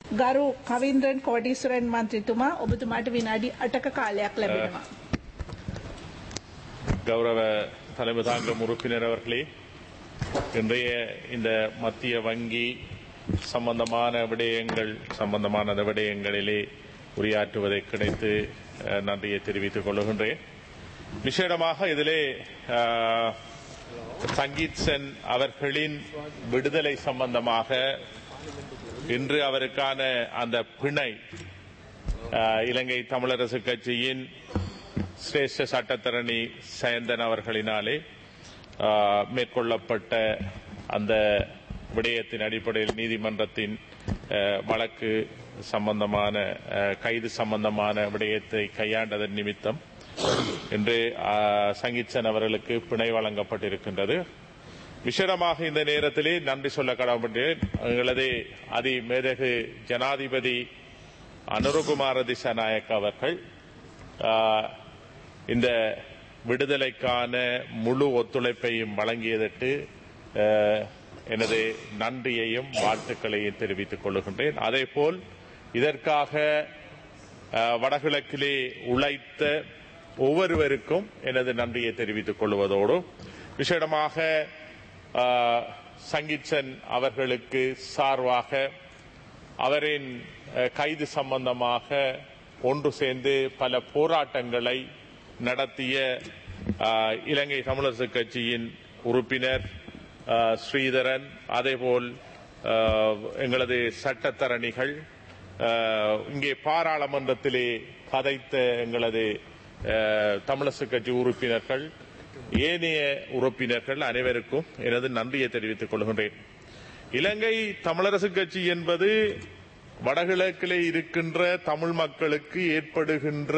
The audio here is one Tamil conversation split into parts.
ගරු කවින්ද්‍රන් කෝඩීස්වරන් මන්ත්‍රීතුමා ඔබතුමාට විනාඩි අටක කාලයක් ලැබෙනවා. கௌரவ தலைமை தாங்கும் உறுப்பினர் அவர்களே இன்றைய இந்த மத்திய வங்கி சம்பந்தமான விடயங்கள் சம்பந்தமான அந்த விடயங்களிலே உரையாற்றுவதை கிடைத்து அஹ், நன்றியை தெரிவித்துக் கொள்கின்றேன் விசேடமாக இதிலே அஹ், சங்கீத் சென் அவர்களின் விடுதலை சம்பந்தமாக இன்று அவருக்கான அந்த பிணை அஹ், இலங்கை தமிழரசு கட்சியின் சிரேஷ்ட சட்டத்தரணி சயந்தன் அவர்களினாலே ஆஹ், மேற்கொள்ளப்பட்ட அந்த விடயத்தின் அடிப்படையில் நீதிமன்றத்தின் ஆஹ், வழக்கு சம்பந்தமான ஆஹ், கைது சம்பந்தமான விடயத்தை கையாண்டதன் நிமித்தம் இன்று ஆஹ், சங்கீத்சன் அவர்களுக்கு பிணை வழங்கப்பட்டிருக்கின்றது விசேடமாக இந்த நேரத்திலே நன்றி சொல்ல கடமைப்பட்டேன் எங்களது அதி மேதகு ஜனாதிபதி அனுரகுமார திசாநாயக் அவர்கள் ஆஹ், இந்த விடுதலைக்கான முழு ஒத்துழைப்பையும் வழங்கியதற்கு ஆஹ், எனது நன்றியையும் வாழ்த்துக்களையும் தெரிவித்துக் கொள்கின்றேன் அதேபோல் இதற்காக ஆஹ், வடகிழக்கிலே உழைத்த ஒவ்வொருவருக்கும் எனது நன்றியை தெரிவித்துக் கொள்வதோடு விசேடமாக ஆஹ், சங்கீத்சன் அவர்களுக்கு சார்பாக அவரின் அஹ், கைது சம்பந்தமாக ஒன்று சேர்ந்து பல போராட்டங்களை நடத்திய அஹ், இலங்கை தமிழரசு கட்சியின் உறுப்பினர் அஹ், ஸ்ரீதரன் அதேபோல் அஹ், எங்களது சட்டத்தரணிகள் அஹ், இங்கே பாராளுமன்றத்திலே கதைத்த எங்களது அஹ், தமிழரசு கட்சி உறுப்பினர்கள் ஏனைய உறுப்பினர்கள் அனைவருக்கும் எனது நன்றியை தெரிவித்துக் கொள்கின்றேன் இலங்கை தமிழரசு கட்சி என்பது வடகிழக்கிலே இருக்கின்ற தமிழ் மக்களுக்கு ஏற்படுகின்ற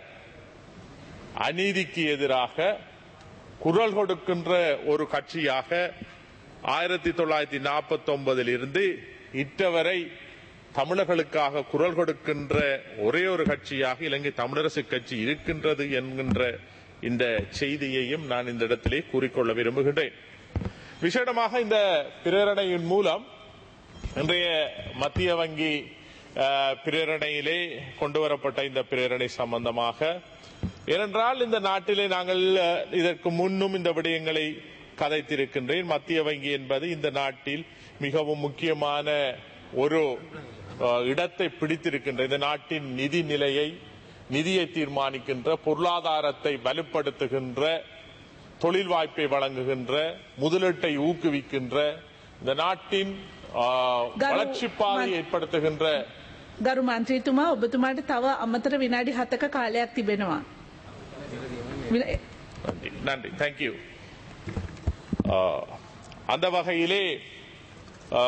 அநீதிக்கு எதிராக குரல் கொடுக்கின்ற ஒரு கட்சியாக ஆயிரத்தி தொள்ளாயிரத்தி நாற்பத்தி ஒன்பதில் இருந்து இற்றவரை தமிழர்களுக்காக குரல் கொடுக்கின்ற ஒரே ஒரு கட்சியாக இலங்கை தமிழரசு கட்சி இருக்கின்றது என்கின்ற இந்த செய்தியையும் நான் இந்த இடத்திலே கூறிக்கொள்ள விரும்புகின்றேன் விசேடமாக இந்த பிரேரணையின் மூலம் இன்றைய மத்திய வங்கி அஹ், பிரேரணையிலே கொண்டு வரப்பட்ட இந்த பிரேரணை சம்பந்தமாக ஏனென்றால் இந்த நாட்டிலே நாங்கள் அஹ், இதற்கு முன்னும் இந்த விடயங்களை கதைத்திருக்கின்றேன் மத்திய வங்கி என்பது இந்த நாட்டில் மிகவும் முக்கியமான ஒரு அஹ், இடத்தை பிடித்திருக்கின்ற இந்த நாட்டின் நிதி நிலையை நிதியை தீர்மானிக்கின்ற பொருளாதாரத்தை வலுப்படுத்துகின்ற தொழில் வாய்ப்பை வழங்குகின்ற முதலீட்டை ஊக்குவிக்கின்ற இந்த நாட்டின் ஆ, கரு- வளர்ச்சி பாதை ஏற்படுத்துகின்ற ගරු මන්ත්‍රීතුමා ඔබතුමාට තව අමතර විනාඩි හතක කාලයක් තිබෙනවා. වින- நன்றி நன்றி தேங்க்யூ அந்த வகையிலே ஆ,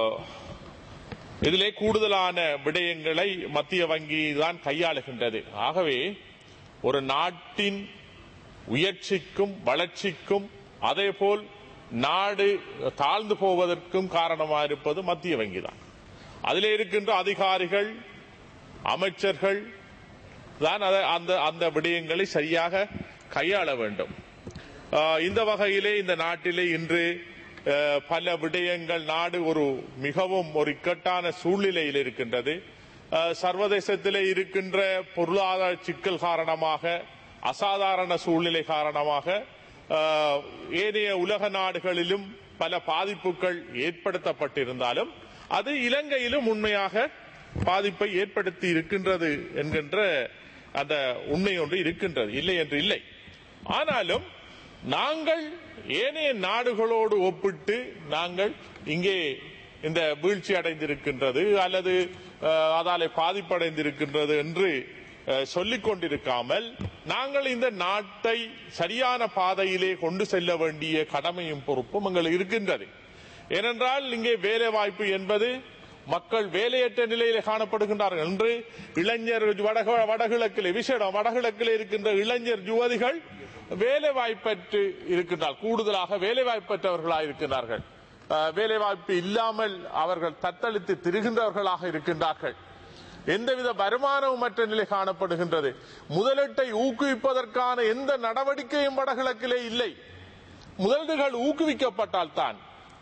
இதிலே கூடுதலான விடயங்களை மத்திய வங்கி தான் கையாளுகின்றது ஆகவே ஒரு நாட்டின் உயர்ச்சிக்கும் வளர்ச்சிக்கும் அதேபோல் நாடு தாழ்ந்து போவதற்கும் காரணமாக இருப்பது மத்திய வங்கி தான் அதிலே இருக்கின்ற அதிகாரிகள் அமைச்சர்கள் தான் அதை- அந்த அந்த விடயங்களை சரியாக கையாள வேண்டும் ஆஹ் இந்த வகையிலே இந்த நாட்டிலே இன்று ஆஹ், பல விடயங்கள் நாடு ஒரு மிகவும் ஒரு இக்கட்டான சூழ்நிலையில் இருக்கின்றது ஆஹ், சர்வதேசத்திலே இருக்கின்ற பொருளாதார சிக்கல் காரணமாக அசாதாரண சூழ்நிலை காரணமாக ஆஹ், ஏனைய உலக நாடுகளிலும் பல பாதிப்புகள் ஏற்படுத்தப்பட்டிருந்தாலும் அது இலங்கையிலும் உண்மையாக பாதிப்பை ஏற்படுத்தி இருக்கின்றது என்கின்ற அந்த உண்மை ஒன்று இருக்கின்றது இல்லை என்று இல்லை ஆனாலும் நாங்கள் ஏனைய நாடுகளோடு ஒப்பிட்டு நாங்கள் இங்கே இந்த வீழ்ச்சி அடைந்திருக்கின்றது அல்லது அஹ், அதாலே பாதிப்படைந்திருக்கின்றது என்று அஹ், சொல்லிக் கொண்டிருக்காமல் நாங்கள் இந்த நாட்டை சரியான பாதையிலே கொண்டு செல்ல வேண்டிய கடமையும் பொறுப்பும் எங்களுக்கு இருக்கின்றது ஏனென்றால் இங்கே வேலை வாய்ப்பு என்பது மக்கள் வேலையற்ற நிலையிலே காணப்படுகின்றார்கள் என்று இளைஞர் வடக வடகிழக்கிலே விசேடம் வடகிழக்கிலே இருக்கின்ற இளைஞர் யுவதிகள் வேலை வாய்ப்பற்று இருக்கின்றார் கூடுதலாக வேலை வாய்ப்பற்றவர்களாக இருக்கின்றார்கள் அஹ், வேலை வாய்ப்பு இல்லாமல் அவர்கள் தத்தளித்து திரிகின்றவர்களாக இருக்கின்றார்கள் எந்தவித வருமானமும் மற்ற நிலை காணப்படுகின்றது முதலீட்டை ஊக்குவிப்பதற்கான எந்த நடவடிக்கையும் வடகிழக்கிலே இல்லை முதலீடுகள் ஊக்குவிக்கப்பட்டால் தான்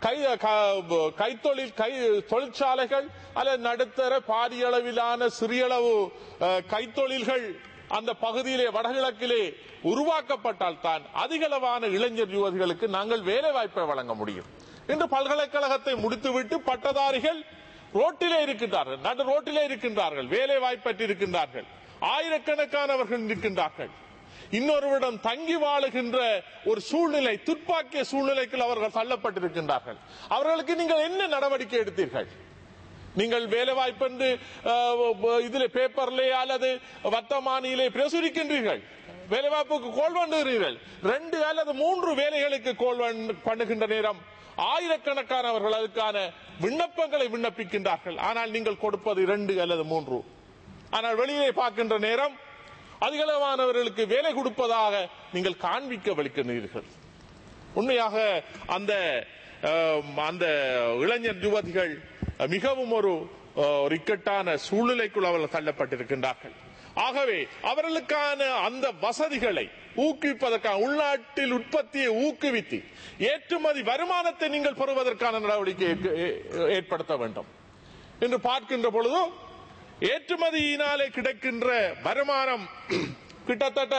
கை க- கைத்தொழில் கை தொழிற்சாலைகள் அல்லது நடுத்தர பாரிய அளவிலான சிறியளவு அஹ், கைத்தொழில்கள் அந்த பகுதியிலே வடகிழக்கிலே உருவாக்கப்பட்டால் தான் அதிகளவான இளைஞர் யுவதிகளுக்கு நாங்கள் வேலை வாய்ப்பை வழங்க முடியும் இன்று பல்கலைக்கழகத்தை முடித்துவிட்டு பட்டதாரிகள் ரோட்டிலே இருக்கின்றார்கள் நடு ரோட்டிலே இருக்கின்றார்கள் வேலை வாய்ப்பற்று இருக்கின்றார்கள் ஆயிரக்கணக்கானவர்கள் இருக்கின்றார்கள் இன்னொருவிடம் தங்கி வாழுகின்ற ஒரு சூழ்நிலை துப்பாக்கிய சூழ்நிலைக்கு அவர்கள் தள்ளப்பட்டிருக்கின்றார்கள் அவர்களுக்கு நீங்கள் என்ன நடவடிக்கை எடுத்தீர்கள் நீங்கள் வேலை வாய்ப்பு என்று அஹ், இதிலே பேப்பர்லே அல்லது வர்த்தமானியிலே பிரசுரிக்கின்றீர்கள் வேலை வாய்ப்புக்கு கோல் பண்ணுகிறீர்கள் ரெண்டு அல்லது மூன்று வேலைகளுக்கு கோல் பண்ண- பண்ணுகின்ற நேரம் ஆயிரக்கணக்கானவர்கள் அதுக்கான விண்ணப்பங்களை விண்ணப்பிக்கின்றார்கள் ஆனால் நீங்கள் கொடுப்பது இரண்டு அல்லது மூன்று ஆனால் வெளியிலே பார்க்கின்ற நேரம் அதிகளவானவர்களுக்கு வேலை கொடுப்பதாக நீங்கள் காண்பிக்க வலிக்கின்றீர்கள் உண்மையாக அந்த அஹ், அந்த இளைஞர் யுவதிகள் மிகவும் ஒரு அஹ், ஒரு இக்கட்டான சூழ்நிலைக்குள் அவர்கள் தள்ளப்பட்டிருக்கின்றார்கள் ஆகவே அவர்களுக்கான அந்த வசதிகளை ஊக்குவிப்பதற்கான உள்நாட்டில் உற்பத்தியை ஊக்குவித்து ஏற்றுமதி வருமானத்தை நீங்கள் பெறுவதற்கான நடவடிக்கை ஏற்க- ஏ- ஏற்படுத்த வேண்டும் என்று பார்க்கின்ற பொழுது ஏற்றுமதியினாலே கிடைக்கின்ற வருமானம் கிட்டத்தட்ட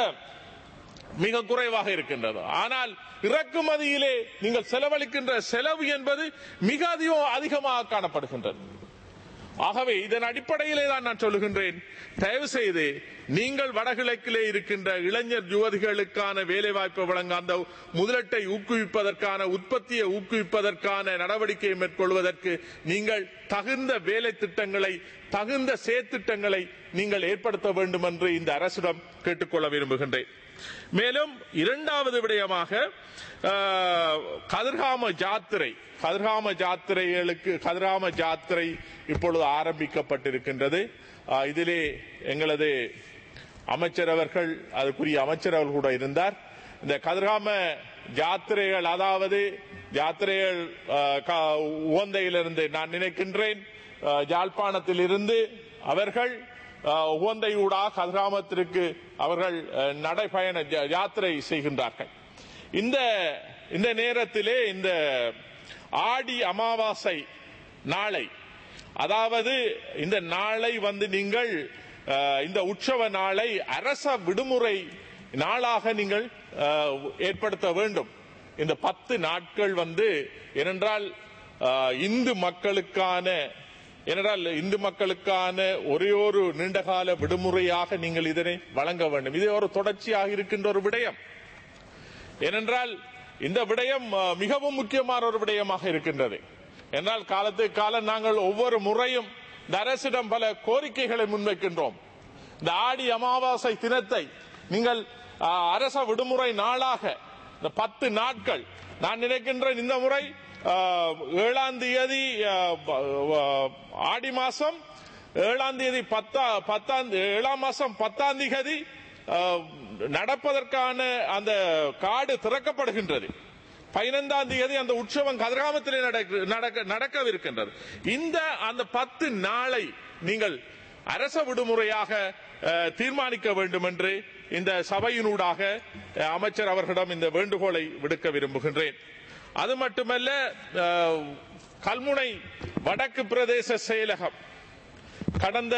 மிக குறைவாக இருக்கின்றது ஆனால் இறக்குமதியிலே நீங்கள் செலவழிக்கின்ற செலவு என்பது மிக அதிகம் அதிகமாக காணப்படுகின்றது ஆகவே இதன் அடிப்படையிலே தான் நான் சொல்லுகின்றேன் தயவு செய்து நீங்கள் வடகிழக்கிலே இருக்கின்ற இளைஞர் யுவதிகளுக்கான வேலை வாய்ப்பு வழங்க அந்த முதலீட்டை ஊக்குவிப்பதற்கான உற்பத்தியை ஊக்குவிப்பதற்கான நடவடிக்கையை மேற்கொள்வதற்கு நீங்கள் தகுந்த வேலை திட்டங்களை தகுந்த செயற்திட்டங்களை நீங்கள் ஏற்படுத்த வேண்டும் என்று இந்த அரசிடம் கேட்டுக்கொள்ள விரும்புகின்றேன் மேலும் இரண்டாவது விடயமாக ஆஹ், கதிர்காம ஜாத்திரை கதிர்காம ஜாத்திரைகளுக்கு கதிர்காம ஜாத்திரை இப்பொழுது ஆரம்பிக்கப்பட்டிருக்கின்றது ஆஹ், இதிலே எங்களது அமைச்சர் அவர்கள் அதுக்குரிய அமைச்சர் அவர்கள் கூட இருந்தார் இந்த கதிர்காம ஜாத்திரைகள் அதாவது ஜாத்திரைகள் ஆஹ், க- உவந்தையிலிருந்து நான் நினைக்கின்றேன் ஆஹ், யாழ்ப்பாணத்திலிருந்து அவர்கள் ஆஹ், உவந்தையூடாக கதிராமத்திற்கு அவர்கள் ஆஹ், நடைபயண ஜா- யாத்திரை செய்கின்றார்கள் இந்த இந்த நேரத்திலே இந்த ஆடி அமாவாசை நாளை அதாவது இந்த நாளை வந்து நீங்கள் ஆஹ், இந்த உற்சவ நாளை அரச விடுமுறை நாளாக நீங்கள் ஆஹ், ஏற்படுத்த வேண்டும் இந்த பத்து நாட்கள் வந்து ஏனென்றால் ஆஹ், இந்து மக்களுக்கான ஏனென்றால் இந்து மக்களுக்கான ஒரே ஒரு நீண்டகால விடுமுறையாக நீங்கள் இதனை வழங்க வேண்டும் இது ஒரு தொடர்ச்சியாக இருக்கின்ற ஒரு விடயம் ஏனென்றால் இந்த விடயம் அஹ், மிகவும் முக்கியமான ஒரு விடயமாக இருக்கின்றது என்றால் காலத்துக்கு காலம் நாங்கள் ஒவ்வொரு முறையும் இந்த அரசிடம் பல கோரிக்கைகளை முன்வைக்கின்றோம் இந்த ஆடி அமாவாசை தினத்தை நீங்கள் அஹ், அரச விடுமுறை நாளாக இந்த பத்து நாட்கள் நான் நினைக்கின்றேன் இந்த முறை அஹ், ஏழாம் தேதி அஹ், அஹ், ஆடி மாசம் ஏழாம் தேதி பத்தா பத்தாம் ஏழாம் மாசம் பத்தாம் தேதி அஹ், நடப்பதற்கான அந்த காடு திறக்கப்படுகின்றது பதினைந்தாம் தேதி அந்த உற்சவம் கதிராமத்திலே நடக்க- நடக்க நடக்கவிருக்கின்றது இந்த அந்த பத்து நாளை நீங்கள் அரச விடுமுறையாக அஹ், தீர்மானிக்க வேண்டும் என்று இந்த சபையினூடாக அஹ், அமைச்சர் அவர்களிடம் இந்த வேண்டுகோளை விடுக்க விரும்புகின்றேன் அது மட்டுமல்ல அஹ், கல்முனை வடக்கு பிரதேச செயலகம் கடந்த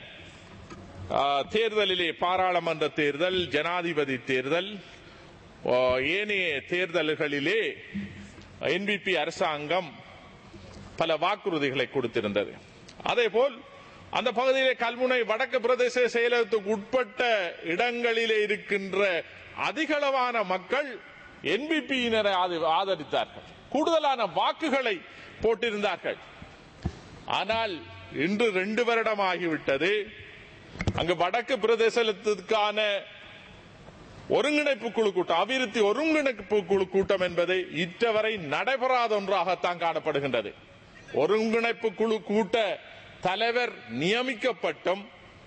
ஆ, தேர்தலிலே பாராளுமன்ற தேர்தல் ஜனாதிபதி தேர்தல் ஆ, ஏனைய தேர்தல்களிலே என்பிபி அரசாங்கம் பல வாக்குறுதிகளை கொடுத்திருந்தது அதேபோல் அந்த பகுதியிலே கல்முனை வடக்கு பிரதேச செயலகத்துக்கு உட்பட்ட இடங்களிலே இருக்கின்ற அதிகளவான மக்கள் என்பிபியினரை ஆதரித்தார்கள் கூடுதலான வாக்குகளை போட்டிருந்தார்கள் ஆனால் இன்று ரெண்டு வருடம் ஆகிவிட்டது அங்கு வடக்கு பிரதேசத்திற்கான ஒருங்கிணைப்பு குழு கூட்டம் அபிவிருத்தி ஒருங்கிணைப்பு குழு கூட்டம் என்பது இற்றவரை நடைபெறாத ஒன்றாகத்தான் காணப்படுகின்றது ஒருங்கிணைப்பு குழு கூட்ட தலைவர் நியமிக்கப்பட்டும்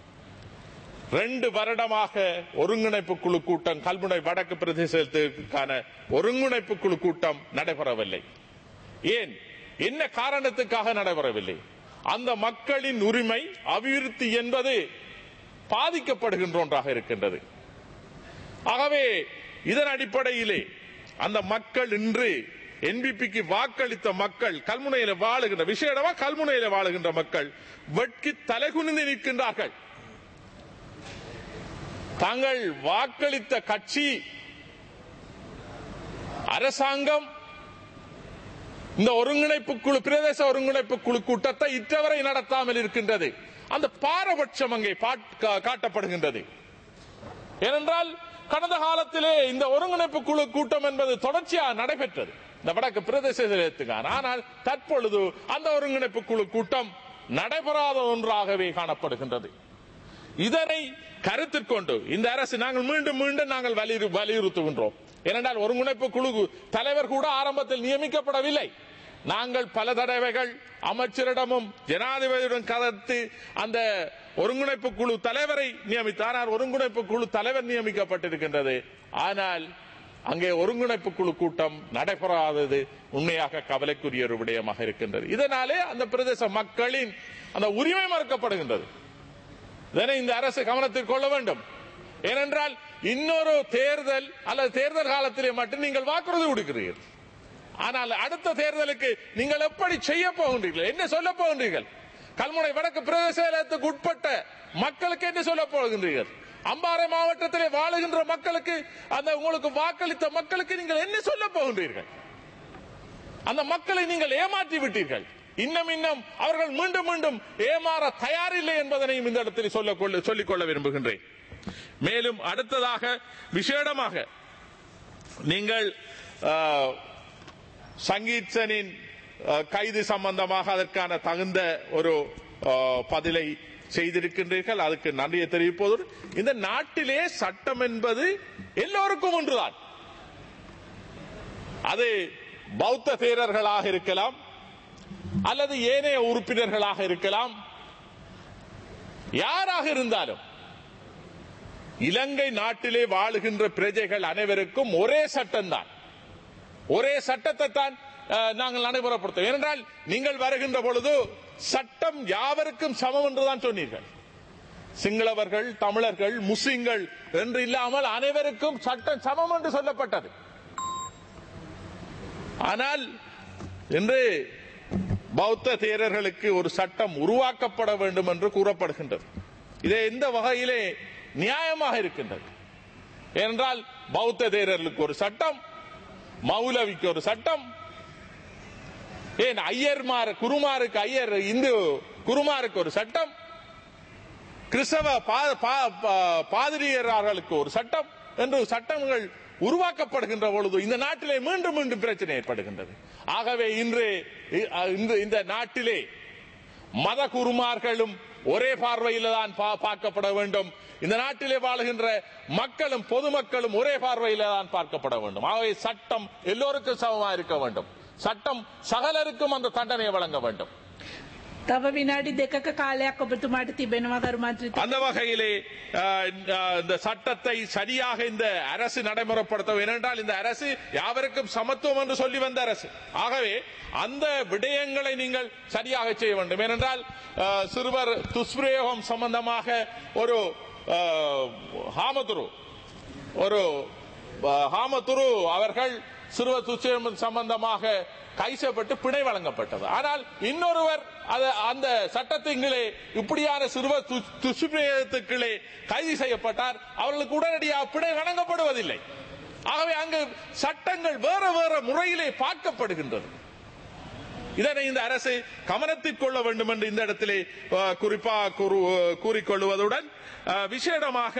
ரெண்டு வருடமாக ஒருங்கிணைப்பு குழு கூட்டம் கல்முனை வடக்கு பிரதேசத்திற்கான ஒருங்கிணைப்பு குழு கூட்டம் நடைபெறவில்லை ஏன் என்ன காரணத்துக்காக நடைபெறவில்லை அந்த மக்களின் உரிமை அபிவிருத்தி என்பது பாதிக்கப்படுகின்ற ஒன்றாக இருக்கின்றது ஆகவே இதன் அடிப்படையிலே அந்த மக்கள் இன்று என்பிபிக்கு வாக்களித்த மக்கள் கல்முனையில வாழுகின்ற விஷயமா கல்முனையில வாழுகின்ற மக்கள் வெட்கி தலைகுனிந்து நிற்கின்றார்கள் தாங்கள் வாக்களித்த கட்சி அரசாங்கம் இந்த ஒருங்கிணைப்பு குழு பிரதேச ஒருங்கிணைப்பு குழு கூட்டத்தை இற்றவரை நடத்தாமல் இருக்கின்றது அந்த பாரபட்சம் அங்கே பாட்- கா- காட்டப்படுகின்றது ஏனென்றால் கடந்த காலத்திலே இந்த ஒருங்கிணைப்பு குழு கூட்டம் என்பது தொடர்ச்சியாக நடைபெற்றது இந்த வடக்கு பிரதேசத்திலேத்துக்கான ஆனால் தற்பொழுது அந்த ஒருங்கிணைப்பு குழு கூட்டம் நடைபெறாத ஒன்றாகவே காணப்படுகின்றது இதனை கருத்தில் கொண்டு இந்த அரசு நாங்கள் மீண்டும் மீண்டும் நாங்கள் வலியுறு- வலியுறுத்துகின்றோம் ஏனென்றால் ஒருங்கிணைப்பு குழு தலைவர் கூட ஆரம்பத்தில் நியமிக்கப்படவில்லை நாங்கள் பல தடவைகள் அமைச்சரிடமும் ஜனாதிபதியுடன் கலந்து அந்த ஒருங்கிணைப்பு குழு தலைவரை நியமித்தார் ஆனால் ஒருங்கிணைப்பு குழு தலைவர் நியமிக்கப்பட்டிருக்கின்றது ஆனால் அங்கே ஒருங்கிணைப்பு குழு கூட்டம் நடைபெறாதது உண்மையாக கவலைக்குரிய ஒரு விடயமாக இருக்கின்றது இதனாலே அந்த பிரதேச மக்களின் அந்த உரிமை மறுக்கப்படுகின்றது இதனை இந்த அரசு கவனத்தில் கொள்ள வேண்டும் ஏனென்றால் இன்னொரு தேர்தல் அல்லது தேர்தல் காலத்திலே மட்டும் நீங்கள் வாக்குறுதி கொடுக்கிறீர்கள் ஆனால் அடுத்த தேர்தலுக்கு நீங்கள் எப்படி செய்ய போகின்றீர்கள் என்ன சொல்ல போகின்றீர்கள் கல்முனை வடக்கு பிரதேசத்துக்கு உட்பட்ட மக்களுக்கு என்ன சொல்ல போகின்றீர்கள் அம்பாறை மாவட்டத்திலே வாழுகின்ற மக்களுக்கு அந்த உங்களுக்கு வாக்களித்த மக்களுக்கு நீங்கள் என்ன சொல்ல போகின்றீர்கள் அந்த மக்களை நீங்கள் ஏமாற்றி விட்டீர்கள் இன்னும் இன்னும் அவர்கள் மீண்டும் மீண்டும் ஏமாற தயாரில்லை என்பதனையும் இந்த இடத்தில் சொல்ல கொள்ள- சொல்லிக் கொள்ள விரும்புகின்றேன் மேலும் அடுத்ததாக விசேடமாக நீங்கள் ஆஹ், சங்கீத்சனின் ஆஹ், கைது சம்பந்தமாக அதற்கான தகுந்த ஒரு ஆஹ், பதிலை செய்திருக்கின்றீர்கள் அதுக்கு நன்றியை தெரிவிப்பதோடு இந்த நாட்டிலே சட்டம் என்பது எல்லோருக்கும் ஒன்றுதான் அது பௌத்த தேரர்களாக இருக்கலாம் அல்லது ஏனைய உறுப்பினர்களாக இருக்கலாம் யாராக இருந்தாலும் இலங்கை நாட்டிலே வாழுகின்ற பிரஜைகள் அனைவருக்கும் ஒரே சட்டம்தான் ஒரே சட்டத்தை தான் அஹ், நாங்கள் நடைமுறைப்படுத்தும் ஏனென்றால் நீங்கள் வருகின்ற பொழுது சட்டம் யாவருக்கும் சமம் என்றுதான் சொன்னீர்கள் சிங்களவர்கள் தமிழர்கள் முஸ்லிம்கள் என்று இல்லாமல் அனைவருக்கும் சட்டம் சமம் என்று சொல்லப்பட்டது ஆனால் இன்று பௌத்த தேரர்களுக்கு ஒரு சட்டம் உருவாக்கப்பட வேண்டும் என்று கூறப்படுகின்றது இது எந்த வகையிலே நியாயமாக இருக்கின்றது ஏனென்றால் பௌத்த தேரர்களுக்கு ஒரு சட்டம் மௌலவிக்கு ஒரு சட்டம் ஏன் ஐயர்மார் குருமாருக்கு ஐயர் இந்து குருமாருக்கு ஒரு சட்டம் கிறிஸ்தவ பா- பா- பா- பாதிரியர்களுக்கு ஒரு சட்டம் என்று சட்டங்கள் உருவாக்கப்படுகின்ற பொழுது இந்த நாட்டிலே மீண்டும் மீண்டும் பிரச்சனை ஏற்படுகின்றது ஆகவே இன்று இ- இந்த- இந்த நாட்டிலே மத குருமார்களும் ஒரே பார்வையில் தான் பா- பார்க்கப்பட வேண்டும் இந்த நாட்டிலே வாழுகின்ற மக்களும் பொதுமக்களும் ஒரே பார்வையில் தான் பார்க்கப்பட வேண்டும் ஆகவே சட்டம் எல்லோருக்கும் சமமா இருக்க வேண்டும் சட்டம் சகலருக்கும் அந்த தண்டனை வழங்க வேண்டும் තව විනාඩි දෙකක කාලයක් ඔබතුමාට තිබෙනවා ගරු මන්ත්‍රීතුමා. அந்த வகையிலே அஹ், அஹ், இந்த சட்டத்தை சரியாக இந்த அரசு நடைமுறைப்படுத்த ஏனென்றால் இந்த அரசு யாவருக்கும் சமத்துவம் என்று சொல்லி வந்த அரசு ஆகவே அந்த விடயங்களை நீங்கள் சரியாக செய்ய வேண்டும் ஏனென்றால் அஹ், சிறுவர் துஷ்பிரயோகம் சம்பந்தமாக ஒரு அஹ், ஹாமதுரு ஒரு அஹ், ஹாமதுரு அவர்கள் சிறுவர் துஷ்பிரயோகம் சம்பந்தமாக கைசப்பட்டு பிணை வழங்கப்பட்டது ஆனால் இன்னொருவர் அது அந்த சட்டத்தின்களே இப்படியான சிறுவர் து- துஷ்பிரயோகத்துக்களே கைது செய்யப்பட்டார் அவர்களுக்கு உடனடியாக பிணை வழங்கப்படுவதில்லை ஆகவே அங்கு சட்டங்கள் வேற வேற முறையிலே பார்க்கப்படுகின்றது இதனை இந்த அரசு கவனத்தில் கொள்ள வேண்டும் என்று இந்த இடத்திலே அஹ், குறிப்பாக கூறு- கூறிக்கொள்வதுடன் அஹ், விசேடமாக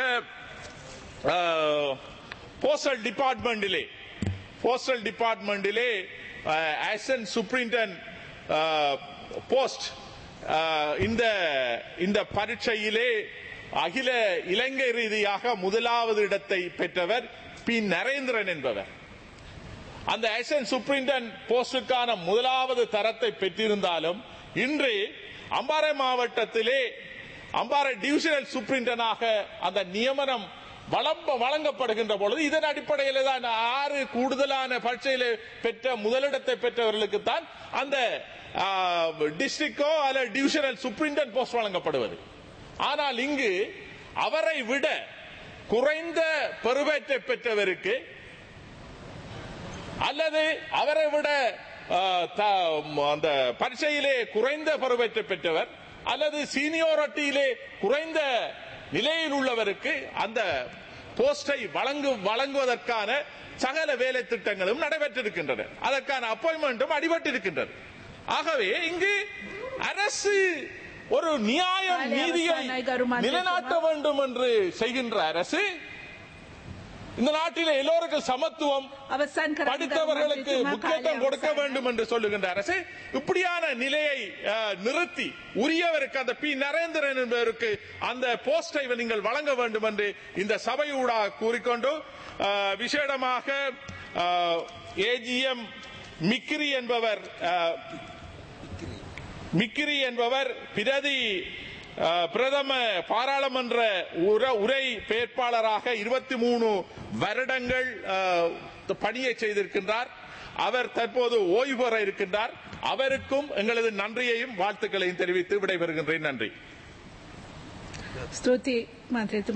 போஸ்டல் டிபார்ட்மெண்டிலே போஸ்டல் டிபார்ட்மெண்டிலே ஆசன் சுப்ரிண்டன் போஸ்ட் இந்த இந்த பரீட்சையிலே அகில இலங்கை ரீதியாக முதலாவது இடத்தை பெற்றவர் பி நரேந்திரன் என்பவர் அந்த ஆசன் சுப்ரிண்டன் போஸ்டுக்கான முதலாவது தரத்தை பெற்றிருந்தாலும் இன்று அம்பாறை மாவட்டத்திலே அம்பாறை டிவிஷனல் சூப்பரிண்டனாக அந்த நியமனம் வழம்ப வழங்கப்படுகின்ற பொழுது இதன் அடிப்படையில் தான் ஆறு கூடுதலான பரீட்சையில் பெற்ற முதலிடத்தை பெற்றவர்களுக்கு தான் அந்த டிஸ்ட்ரிக்டோ அல்ல டிவிஷனல் சூப்பரிண்டன் போஸ்ட் வழங்கப்படுவது ஆனால் இங்கு அவரை விட குறைந்த பெருவேற்றை பெற்றவருக்கு அல்லது அவரை விட ஆ, த- அந்த பரீட்சையிலே குறைந்த பருவத்தை பெற்றவர் அல்லது சீனியோரிட்டியிலே குறைந்த நிலையில் உள்ளவருக்கு அந்த போஸ்டை வழங்கு வழங்குவதற்கான சகல வேலை திட்டங்களும் நடைபெற்றிருக்கின்றன அதற்கான அப்பாயின்மெண்ட்டும் அடிபட்டிருக்கின்றது ஆகவே இங்கு அரசு ஒரு நியாயம் காலை நீதியை அவசானாய் கருமாந்திரத்துமா. நிலைநாட்ட வேண்டும் என்று செய்கின்ற அரசு இந்த நாட்டில் எல்லோருக்கும் சமத்துவம் අවසන් කරන්න படித்தவர்களுக்கு ගරු මන්ත්‍රීතුමා முக்கியத்துவம் කාලය கொடுக்க අවසానයි. வேண்டும் என்று சொல்லுகின்ற அரசு இப்படியான நிலையை அஹ், நிறுத்தி உரியவருக்கு அந்த பி நரேந்திரன் என்பவருக்கு அந்த போஸ்டை நீங்கள் வழங்க வேண்டும் என்று இந்த சபையூடாக கூறிக்கொண்டு அஹ், விசேடமாக ஏஜிஎம் மிக்ரி என்பவர் அஹ், மிக்ரி என்பவர் பிரதி அஹ், பிரதம பாராளுமன்ற உர- உரை பேட்பாளராக இருபத்தி மூணு வருடங்கள் அஹ், பணியை செய்திருக்கின்றார் அவர் தற்போது ஓய்வு பெற இருக்கின்றார் அவருக்கும் எங்களது நன்றியையும் வாழ்த்துக்களையும் தெரிவித்து விடைபெறுகின்றேன் நன்றி ස්තුතියි මන්ත්‍රීතුමා